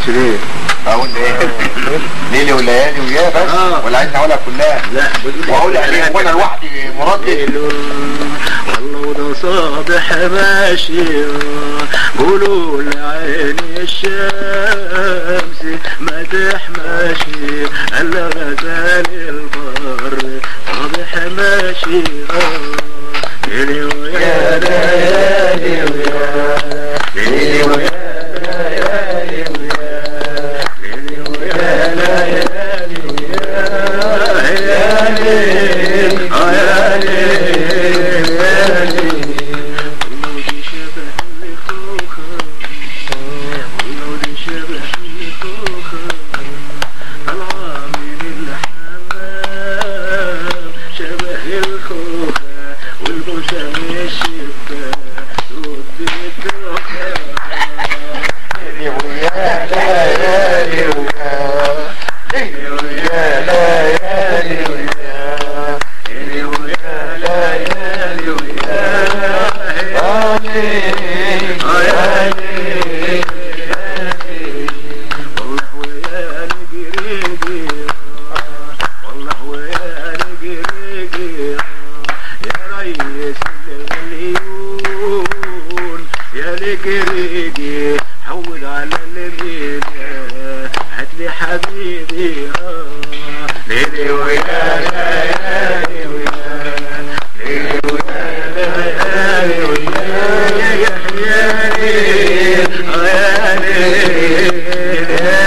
قلتش ليه اقول ايه ليلي وليالي ويا بس آه. ولا عايز اقولها كلها لا بتقول واقول عليه وانا لوحدي مراتي ليل والله وده صابح ماشي قولوا لعيني الشمس ما تحماشي الا غزال البر صابح ماشي ليلي ويا ليالي ويا ليلي ويا ليالي ويا ليلي ويا ليالي ويا ليالي يا ليل يا ليل ولو دي شبه الخوخة ولو دي شبه الخوخة طالعة من الحمام شبه الخوخة والبوسة مش الشباك ردت الدخان ليلي ويا ليالي ويا ليلي ويا ليالي ويا ليلي ويا ليالي ويا يا ليل يا ليل والله ويا نقريقي والله ويا نقريقي يا ريس الغليون يا نقريقي حول على اليمين هات لي حبيبي آه. ليلي ويا ليالي ويا ليلي ويا ليالي ويا يا ليل يا ليل يا